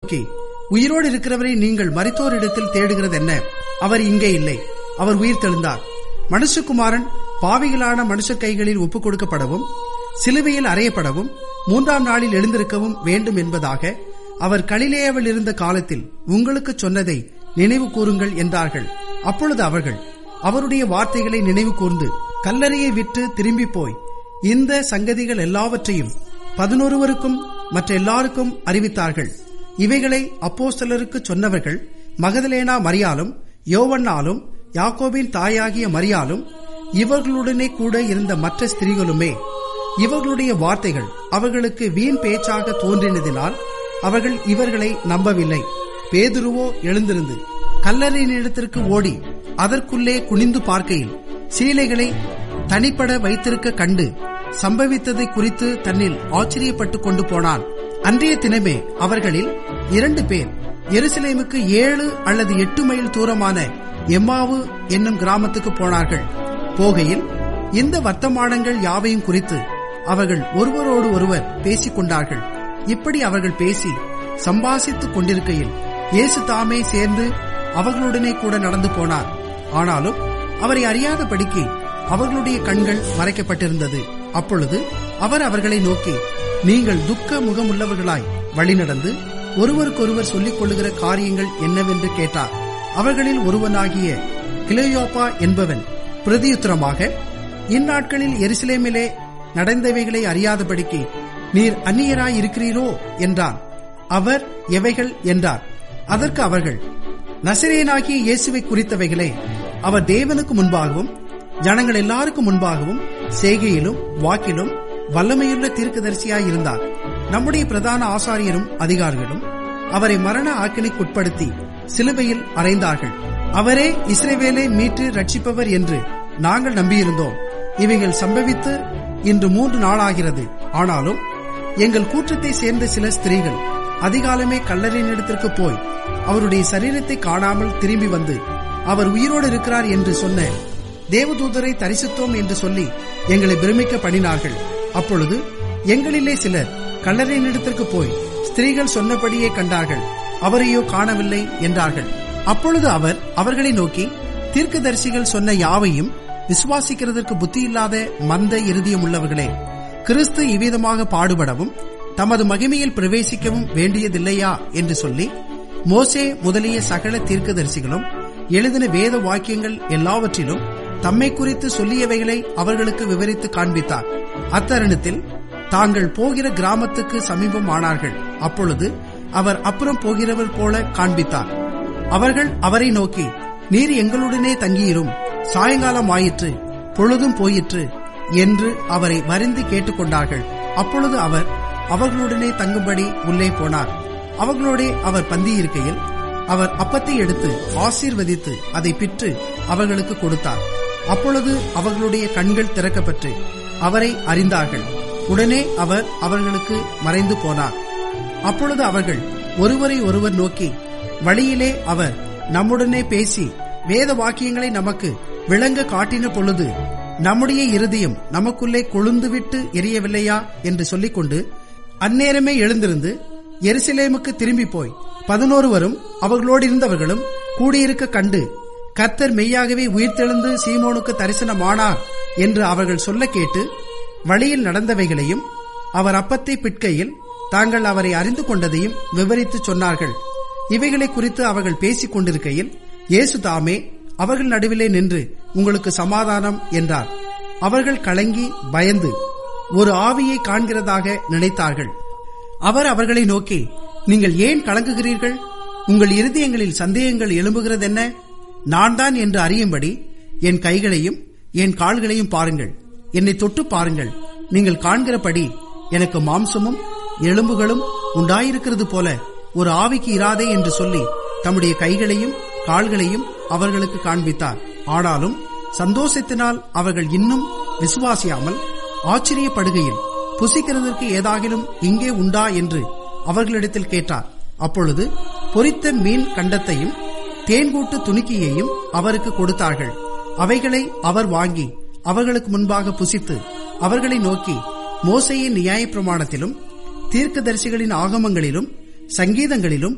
நோக்கி உயிரோடு இருக்கிறவரை நீங்கள் மரித்தோரிடத்தில் தேடுகிறது என்ன அவர் இங்கே இல்லை அவர் உயிர் தெழுந்தார் மனுஷகுமாரன் பாவிகளான மனுஷ கைகளில் ஒப்புக் கொடுக்கப்படவும் சிலுவையில் அறையப்படவும் மூன்றாம் நாளில் எழுந்திருக்கவும் வேண்டும் என்பதாக அவர் கலிலேயாவில் இருந்த காலத்தில் உங்களுக்கு சொன்னதை நினைவு கூறுங்கள் என்றார்கள் அப்பொழுது அவர்கள் அவருடைய வார்த்தைகளை நினைவு கூர்ந்து கல்லறையை விட்டு திரும்பி போய் இந்த சங்கதிகள் எல்லாவற்றையும் பதினொருவருக்கும் மற்ற எல்லாருக்கும் அறிவித்தார்கள் இவைகளை அப்போஸ்தலருக்கு சொன்னவர்கள் மகதலேனா மரியாலும் யோவன்னாலும் யாக்கோபின் தாயாகிய மரியாலும் இவர்களுடனே கூட இருந்த மற்ற ஸ்திரீகளுமே இவர்களுடைய வார்த்தைகள் அவர்களுக்கு வீண் பேச்சாக தோன்றினதினால் அவர்கள் இவர்களை நம்பவில்லை பேதுருவோ எழுந்திருந்து கல்லறையினிடத்திற்கு ஓடி அதற்குள்ளே குனிந்து பார்க்கையில் சீலைகளை தனிப்பட வைத்திருக்க கண்டு சம்பவித்ததை குறித்து தன்னில் ஆச்சரியப்பட்டுக் கொண்டு போனான் அன்றைய தினமே அவர்களில் இரண்டு பேர் எருசலேமுக்கு ஏழு அல்லது எட்டு மைல் தூரமான எம்மாவு என்னும் கிராமத்துக்கு போனார்கள் போகையில் இந்த வர்த்தமானங்கள் யாவையும் குறித்து அவர்கள் ஒருவரோடு ஒருவர் பேசிக் கொண்டார்கள் இப்படி அவர்கள் பேசி சம்பாசித்துக் கொண்டிருக்கையில் இயேசு தாமே சேர்ந்து அவர்களுடனே கூட நடந்து போனார் ஆனாலும் அவரை அறியாதபடிக்கு அவர்களுடைய கண்கள் மறைக்கப்பட்டிருந்தது அப்பொழுது அவர் அவர்களை நோக்கி நீங்கள் துக்க முகமுள்ளவர்களாய் வழிநடந்து ஒருவருக்கொருவர் சொல்லிக் கொள்ளுகிற காரியங்கள் என்னவென்று கேட்டார் அவர்களில் ஒருவனாகிய கிளையோப்பா என்பவன் பிரதியுத்தரமாக இந்நாட்களில் எருசலேமிலே நடந்தவைகளை அறியாதபடிக்கு நீர் அந்நியராய் இருக்கிறீரோ என்றான் அவர் எவைகள் என்றார் அதற்கு அவர்கள் நசிரேனாகிய இயேசுவை குறித்தவைகளை அவர் தேவனுக்கு முன்பாகவும் ஜனங்கள் எல்லாருக்கும் முன்பாகவும் செய்கையிலும் வாக்கிலும் வல்லமையுள்ள தீர்க்கதரிசியாய் இருந்தார் நம்முடைய பிரதான ஆசாரியரும் அதிகாரிகளும் அவரை மரண ஆக்கினைக்குட்படுத்தி சிலுவையில் அறைந்தார்கள் அவரே இஸ்ரேவேலை மீட்டு ரட்சிப்பவர் என்று நாங்கள் நம்பியிருந்தோம் இவைகள் சம்பவித்து இன்று மூன்று நாளாகிறது ஆனாலும் எங்கள் கூற்றத்தை சேர்ந்த சில ஸ்திரீகள் அதிகாலமே கல்லறையினிடத்திற்கு போய் அவருடைய சரீரத்தை காணாமல் திரும்பி வந்து அவர் உயிரோடு இருக்கிறார் என்று சொன்ன தேவதூதரை தரிசித்தோம் என்று சொல்லி எங்களை பிரமிக்க பண்ணினார்கள் அப்பொழுது எங்களிலே சிலர் கல்லறையினிடத்திற்கு போய் ஸ்திரீகள் சொன்னபடியே கண்டார்கள் அவரையோ காணவில்லை என்றார்கள் அப்பொழுது அவர் அவர்களை நோக்கி தீர்க்கதரிசிகள் சொன்ன யாவையும் விசுவாசிக்கிறதற்கு புத்தியில்லாத மந்த இருதயம் உள்ளவர்களே கிறிஸ்து இவ்விதமாக பாடுபடவும் தமது மகிமையில் பிரவேசிக்கவும் வேண்டியதில்லையா என்று சொல்லி மோசே முதலிய சகல தீர்க்கதரிசிகளும் எழுதின வேத வாக்கியங்கள் எல்லாவற்றிலும் தம்மை குறித்து சொல்லியவைகளை அவர்களுக்கு விவரித்து காண்பித்தார் அத்தருணத்தில் தாங்கள் போகிற கிராமத்துக்கு சமீபம் ஆனார்கள் அப்பொழுது அவர் அப்புறம் போகிறவர் போல காண்பித்தார் அவர்கள் அவரை நோக்கி நீர் எங்களுடனே தங்கியிரும் சாயங்காலம் ஆயிற்று பொழுதும் போயிற்று என்று அவரை வருந்தி கேட்டுக்கொண்டார்கள் அப்பொழுது அவர் அவர்களுடனே தங்கும்படி உள்ளே போனார் அவர்களோடே அவர் பந்தியிருக்கையில் அவர் அப்பத்தை எடுத்து ஆசீர்வதித்து அதை பிற்று அவர்களுக்கு கொடுத்தார் அப்பொழுது அவர்களுடைய கண்கள் திறக்கப்பட்டு அவரை அறிந்தார்கள் உடனே அவர் அவர்களுக்கு மறைந்து போனார் அப்பொழுது அவர்கள் ஒருவரை ஒருவர் நோக்கி வழியிலே அவர் நம்முடனே பேசி வேத வாக்கியங்களை நமக்கு விளங்க காட்டின பொழுது நம்முடைய இருதயம் நமக்குள்ளே கொழுந்துவிட்டு எரியவில்லையா என்று சொல்லிக்கொண்டு அந்நேரமே எழுந்திருந்து எருசலேமுக்கு திரும்பி போய் பதினோருவரும் அவர்களோடு இருந்தவர்களும் கூடியிருக்க கண்டு கர்த்தர் மெய்யாகவே உயிர்த்தெழுந்து சீமோனுக்கு தரிசனமானார் என்று அவர்கள் சொல்ல கேட்டு வழியில் நடந்தவைகளையும் அவர் அப்பத்தை பிட்கையில் தாங்கள் அவரை அறிந்து கொண்டதையும் விவரித்து சொன்னார்கள் இவைகளை குறித்து அவர்கள் பேசிக் கொண்டிருக்கையில் இயேசு தாமே அவர்கள் நடுவிலே நின்று உங்களுக்கு சமாதானம் என்றார் அவர்கள் கலங்கி பயந்து ஒரு ஆவியை காண்கிறதாக நினைத்தார்கள் அவர் அவர்களை நோக்கி நீங்கள் ஏன் கலங்குகிறீர்கள் உங்கள் இருதயங்களில் சந்தேகங்கள் எழும்புகிறதென்ன நான் தான் என்று அறியும்படி என் கைகளையும் என் கால்களையும் பாருங்கள் என்னை தொட்டு பாருங்கள் நீங்கள் காண்கிறபடி எனக்கு மாம்சமும் எலும்புகளும் உண்டாயிருக்கிறது போல ஒரு ஆவிக்கு இராதே என்று சொல்லி தம்முடைய கைகளையும் கால்களையும் அவர்களுக்கு காண்பித்தார் ஆனாலும் சந்தோஷத்தினால் அவர்கள் இன்னும் விசுவாசியாமல் ஆச்சரியப்படுகையில் புசிக்கிறதற்கு ஏதாகிலும் இங்கே உண்டா என்று அவர்களிடத்தில் கேட்டார் அப்பொழுது பொரித்த மீன் கண்டத்தையும் தேன்கூட்டு துணுக்கியையும் அவருக்கு கொடுத்தார்கள் அவைகளை அவர் வாங்கி அவர்களுக்கு முன்பாக புசித்து அவர்களை நோக்கி மோசையின் நியாய பிரமாணத்திலும் தீர்க்கதரிசிகளின் ஆகமங்களிலும் சங்கீதங்களிலும்